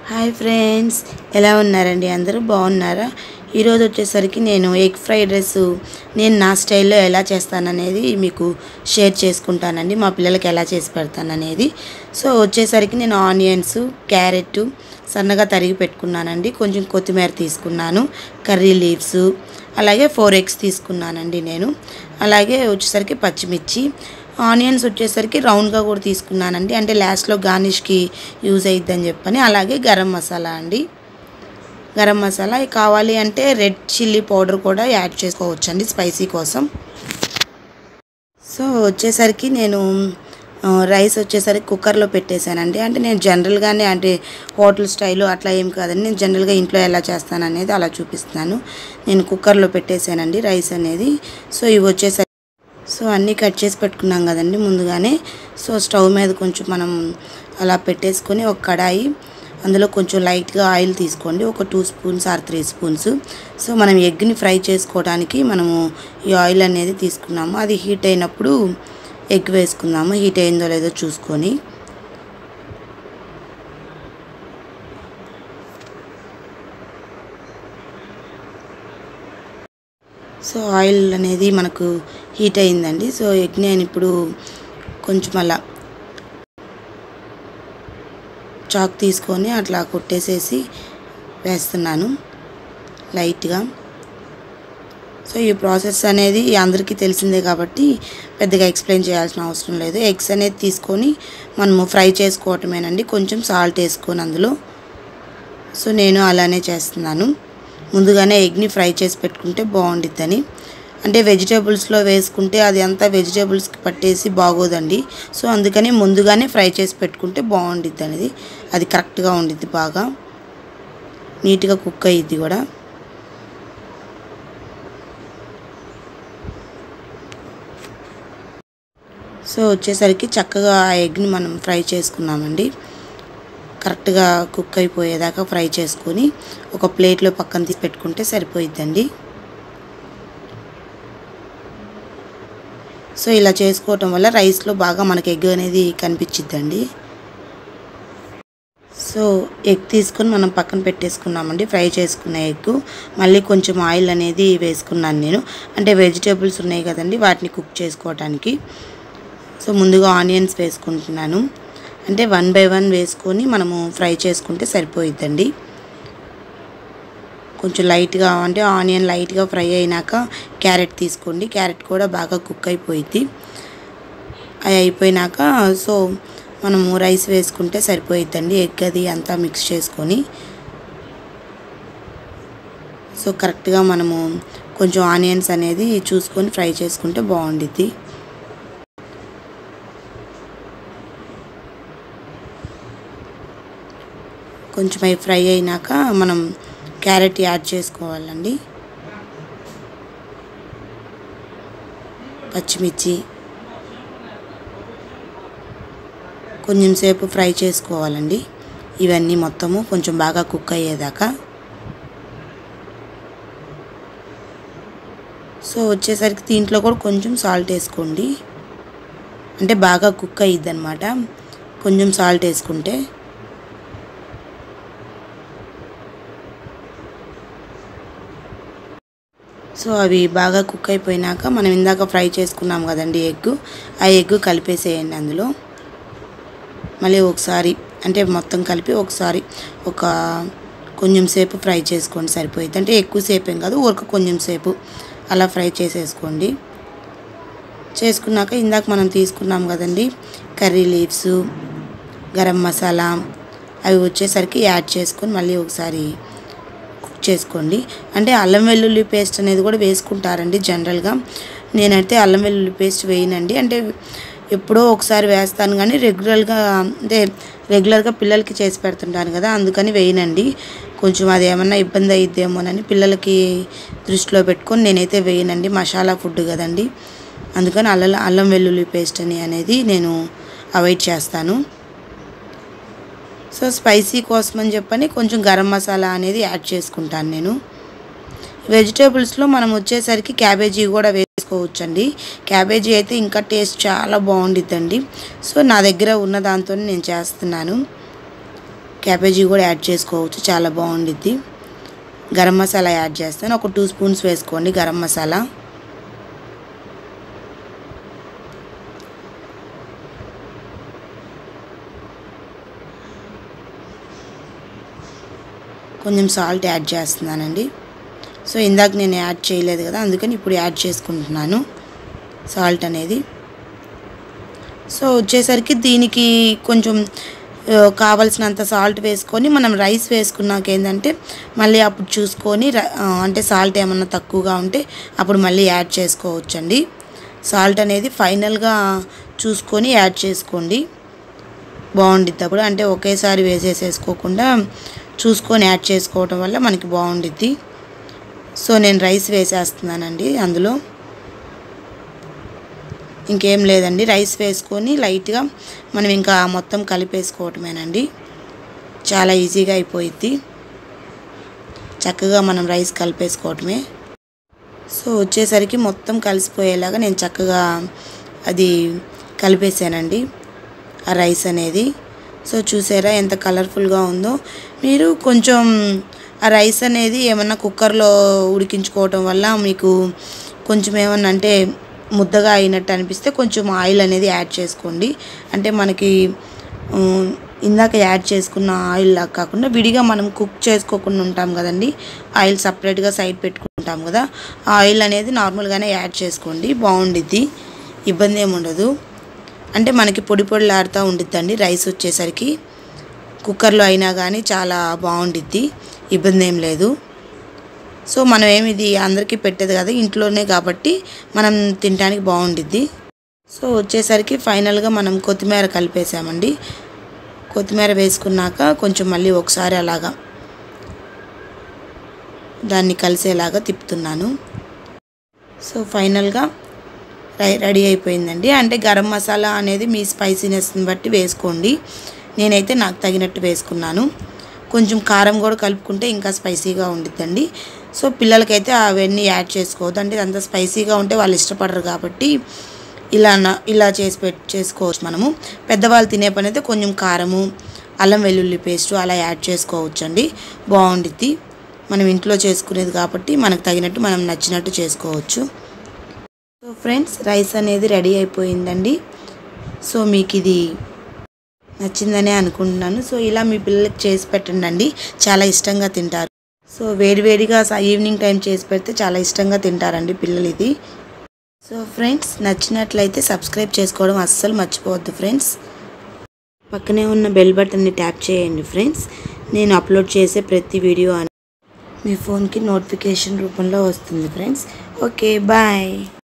hi friends ఎలా ఉన్నారండి అందరూ బాగున్నారా ఈరోజు వచ్చేసరికి నేను ఎగ్ ఫ్రైడ్ రైస్ నేను నా స్టైల్లో ఎలా చేస్తాననేది మీకు షేర్ చేసుకుంటానండి మా పిల్లలకి ఎలా చేసి పెడతాననేది సో వచ్చేసరికి నేను ఆనియన్స్ క్యారెట్ సన్నగా తరిగి పెట్టుకున్నానండి కొంచెం కొత్తిమీర తీసుకున్నాను కర్రీ లీవ్స్ అలాగే ఫోర్ ఎగ్స్ తీసుకున్నానండి నేను అలాగే వచ్చేసరికి పచ్చిమిర్చి ఆనియన్స్ వచ్చేసరికి రౌండ్గా కూడా తీసుకున్నానండి అంటే లాస్ట్లో గార్నిష్కి యూజ్ అయిద్దని చెప్పని అలాగే గరం మసాలా అండి గరం మసాలా ఇవి కావాలి అంటే రెడ్ చిల్లీ పౌడర్ కూడా యాడ్ చేసుకోవచ్చు అండి స్పైసీ కోసం సో వచ్చేసరికి నేను ఆ, రైస్ వచ్చేసరికి కుక్కర్లో పెట్టేశానండి అంటే నేను జనరల్గానే అంటే హోటల్ స్టైలు అట్లా ఏం కాదండి నేను జనరల్గా ఇంట్లో ఎలా చేస్తాను అనేది అలా చూపిస్తున్నాను నేను కుక్కర్లో పెట్టేశానండి రైస్ అనేది సో ఇవి వచ్చేసరికి సో అన్నీ కట్ చేసి పెట్టుకున్నాం కదండి ముందుగానే సో స్టవ్ మీద కొంచెం మనం అలా పెట్టేసుకొని ఒక కడాయి అందులో కొంచెం లైట్గా ఆయిల్ తీసుకోండి ఒక two spoons or three spoons so మనం ఎగ్ని ఫ్రై చేసుకోవడానికి మనము ఈ ఆయిల్ అనేది తీసుకున్నాము అది హీట్ అయినప్పుడు ఎగ్ వేసుకుందాము హీట్ అయిందో లేదో చూసుకొని సో ఆయిల్ అనేది మనకు హీట్ అయిందండి సో ఎగ్ నేను ఇప్పుడు కొంచెం అలా చాక్ తీసుకొని అట్లా కొట్టేసేసి వేస్తున్నాను లైట్గా సో ఈ ప్రాసెస్ అనేది అందరికీ తెలిసిందే కాబట్టి పెద్దగా ఎక్స్ప్లెయిన్ చేయాల్సిన అవసరం లేదు ఎగ్స్ అనేది తీసుకొని మనము ఫ్రై చేసుకోవటమేనండి కొంచెం సాల్ట్ వేసుకొని అందులో సో నేను అలానే చేస్తున్నాను ముందుగానే ఎగ్ని ఫ్రై చేసి పెట్టుకుంటే బాగుండిద్దని అంటే వెజిటేబుల్స్లో వేసుకుంటే అది అంతా వెజిటేబుల్స్కి పట్టేసి బాగోదండి సో అందుకని ముందుగానే ఫ్రై చేసి పెట్టుకుంటే బాగుండిద్ది అనేది అది కరెక్ట్గా ఉండిద్ది బాగా నీట్గా కుక్ అయ్యిద్ది కూడా సో వచ్చేసరికి చక్కగా ఆ ఎగ్ని మనం ఫ్రై చేసుకున్నామండి కరెక్ట్గా కుక్ అయిపోయేదాకా ఫ్రై చేసుకొని ఒక ప్లేట్లో పక్కన తీసి పెట్టుకుంటే సరిపోయిద్దండి సో ఇలా చేసుకోవటం వల్ల రైస్లో బాగా మనకి ఎగ్ అనేది కనిపించిద్దండి సో ఎగ్ తీసుకొని మనం పక్కన పెట్టేసుకున్నామండి ఫ్రై చేసుకున్న ఎగ్ మళ్ళీ కొంచెం ఆయిల్ అనేది వేసుకున్నాను నేను అంటే వెజిటేబుల్స్ ఉన్నాయి కదండి వాటిని కుక్ చేసుకోవడానికి సో ముందుగా ఆనియన్స్ వేసుకుంటున్నాను అంటే వన్ బై వన్ వేసుకొని మనము ఫ్రై చేసుకుంటే సరిపోయిద్దండి కొంచెం లైట్గా అంటే ఆనియన్ లైట్గా ఫ్రై అయినాక క్యారెట్ తీసుకోండి క్యారెట్ కూడా బాగా కుక్ అయిపోయిద్ది అవి అయిపోయినాక సో మనము రైస్ వేసుకుంటే సరిపోయిద్దండి ఎగ్ అది అంతా మిక్స్ చేసుకొని సో కరెక్ట్గా మనము కొంచెం ఆనియన్స్ అనేది చూసుకొని ఫ్రై చేసుకుంటే బాగుండిద్ది కొంచెం అవి ఫ్రై అయినాక మనం క్యారెట్ యాడ్ చేసుకోవాలండి పచ్చిమిర్చి కొంచెం సేపు ఫ్రై చేసుకోవాలండి ఇవన్నీ మొత్తము కొంచెం బాగా కుక్ అయ్యేదాకా సో వచ్చేసరికి దీంట్లో కూడా కొంచెం సాల్ట్ వేసుకోండి అంటే బాగా కుక్ అయ్యిద్ది అనమాట కొంచెం సాల్ట్ వేసుకుంటే సో అవి బాగా కుక్ అయిపోయినాక మనం ఇందాక ఫ్రై చేసుకున్నాం కదండి ఎగ్ ఆ ఎగ్ కలిపేసేయండి అందులో మళ్ళీ ఒకసారి అంటే మొత్తం కలిపి ఒకసారి ఒక కొంచెం సేపు ఫ్రై చేసుకోండి సరిపోయింది అంటే ఎక్కువ సేపు ఏం కాదు ఊరక కొంచెం సేపు అలా ఫ్రై చేసేసుకోండి చేసుకున్నాక ఇందాక మనం తీసుకున్నాం కదండి కర్రీ లీవ్స్ గరం మసాలా అవి వచ్చేసరికి యాడ్ చేసుకొని మళ్ళీ ఒకసారి కుక్ చేసుకోండి అంటే అల్లం వెల్లుల్లి పేస్ట్ అనేది కూడా వేసుకుంటారండి జనరల్గా నేనైతే అల్లం వెల్లుల్లి పేస్ట్ వేయనండి అంటే ఎప్పుడో ఒకసారి వేస్తాను కానీ రెగ్యులర్గా అంటే రెగ్యులర్గా పిల్లలకి చేసి పెడుతుంటాను కదా అందుకని వేయనండి కొంచెం అది ఏమన్నా ఇబ్బంది అయిద్దేమోనని పిల్లలకి దృష్టిలో పెట్టుకొని నేనైతే వేయనండి మసాలా ఫుడ్ కదండి అందుకని అల్లం అల్లం వెల్లుల్లి పేస్ట్ అని అనేది నేను అవాయిడ్ చేస్తాను సో స్పైసీ కోసం అని చెప్పని కొంచెం గరం మసాలా అనేది యాడ్ చేసుకుంటాను నేను వెజిటేబుల్స్లో మనం వచ్చేసరికి క్యాబేజీ కూడా వేసుకోవచ్చండి క్యాబేజీ అయితే ఇంకా టేస్ట్ చాలా బాగుండిద్దండి సో నా దగ్గర ఉన్న దాంతో నేను చేస్తున్నాను క్యాబేజీ కూడా యాడ్ చేసుకోవచ్చు చాలా బాగుండిద్ది గరం మసాలా యాడ్ చేస్తాను ఒక టూ స్పూన్స్ వేసుకోండి గరం మసాలా కొంచెం సాల్ట్ యాడ్ చేస్తున్నానండి సో ఇందాక నేను యాడ్ చేయలేదు కదా అందుకని ఇప్పుడు యాడ్ చేసుకుంటున్నాను సాల్ట్ అనేది సో వచ్చేసరికి దీనికి కొంచెం ఆ, కావలసినంత సాల్ట్ వేసుకొని మనం రైస్ వేసుకున్నాక ఏంటంటే మళ్ళీ అప్పుడు చూసుకొని ర- ఆ, అంటే సాల్ట్ ఏమన్నా తక్కువగా ఉంటే అప్పుడు మళ్ళీ యాడ్ చేసుకోవచ్చండి సాల్ట్ అనేది ఫైనల్గా చూసుకొని యాడ్ చేసుకోండి బాగుండిద్ది అప్పుడు అంటే ఒకేసారి వేసేసేసుకోకుండా చూసుకొని యాడ్ చేసుకోవటం వల్ల మనకి బాగుండిద్ది సో నేను రైస్ వేసేస్తున్నానండి అందులో ఇంకేం లేదండి రైస్ వేసుకొని లైట్గా మనం ఇంకా మొత్తం కలిపేసుకోవటమేనండి చాలా ఈజీగా అయిపోయిద్ది చక్కగా మనం రైస్ కలిపేసుకోవటమే సో వచ్చేసరికి మొత్తం కలిసిపోయేలాగా నేను చక్కగా అది కలిపేసానండి ఆ రైస్ అనేది సో చూసారా ఎంత కలర్ఫుల్గా ఉందో మీరు కొంచెం ఆ రైస్ అనేది ఏమన్నా కుక్కర్లో ఉడికించుకోవటం వల్ల మీకు కొంచెం ఏమన్నా అంటే ముద్దగా అయినట్టు అనిపిస్తే కొంచెం ఆయిల్ అనేది యాడ్ చేసుకోండి అంటే మనకి ఉమ్, ఇందాక యాడ్ చేసుకున్న ఆయిల్ లాగా కాకుండా విడిగా మనం కుక్ చేసుకోకుండా ఉంటాం కదండి ఆయిల్ సపరేట్గా సైడ్ పెట్టుకుంటాం కదా ఆ ఆయిల్ అనేది నార్మల్గానే యాడ్ చేసుకోండి బాగుండిద్ది ఇబ్బంది ఏమి ఉండదు అంటే మనకి పొడి పొడిలాడుతూ ఉండిద్దండి రైస్ వచ్చేసరికి కుక్కర్లో అయినా కానీ చాలా బాగుండిద్ది ఇబ్బంది ఏం లేదు సో మనం ఏమి ఇది అందరికీ పెట్టేది కదా ఇంట్లోనే కాబట్టి మనం తినడానికి బాగుండిద్ది సో వచ్చేసరికి ఫైనల్గా మనం కొత్తిమీర కలిపేసామండి కొత్తిమీర వేసుకున్నాక కొంచెం మళ్ళీ ఒకసారి అలాగా దాన్ని కలిసేలాగా తిప్పుతున్నాను సో ఫైనల్గా రై- రెడీ అయిపోయిందండి అంటే గరం మసాలా అనేది మీ స్పైసీనెస్ని బట్టి వేసుకోండి నేనైతే నాకు తగినట్టు వేసుకున్నాను కొంచెం కారం కూడా కలుపుకుంటే ఇంకా స్పైసీగా ఉండిద్దండి సో పిల్లలకైతే అవన్నీ యాడ్ చేసుకోవద్దు అంటే అంత స్పైసీగా ఉంటే వాళ్ళు ఇష్టపడరు కాబట్టి ఇలా నా- ఇలా చేసి పెట్ చేసుకోవచ్చు మనము పెద్దవాళ్ళు తినే పని అయితే కొంచెం కారము అల్లం వెల్లుల్లి పేస్ట్ అలా యాడ్ చేసుకోవచ్చండి బాగుండిద్ది మనం ఇంట్లో చేసుకునేది కాబట్టి మనకు తగినట్టు మనం నచ్చినట్టు చేసుకోవచ్చు సో ఫ్రెండ్స్ రైస్ అనేది రెడీ అయిపోయిందండి సో మీకు ఇది నచ్చిందనే అనుకుంటున్నాను సో ఇలా మీ పిల్లలకి చేసి పెట్టండి అండి చాలా ఇష్టంగా తింటారు సో వేడివేడిగా స- ఈవినింగ్ టైం చేసి పెడితే చాలా ఇష్టంగా తింటారండి పిల్లలు ఇది సో ఫ్రెండ్స్ నచ్చినట్లయితే సబ్స్క్రైబ్ చేసుకోవడం అస్సలు మర్చిపోవద్దు ఫ్రెండ్స్ పక్కనే ఉన్న బెల్ బటన్ని ట్యాప్ చేయండి ఫ్రెండ్స్ నేను అప్లోడ్ చేసే ప్రతి వీడియో అని మీ ఫోన్కి నోటిఫికేషన్ రూపంలో వస్తుంది ఫ్రెండ్స్ ఓకే బాయ్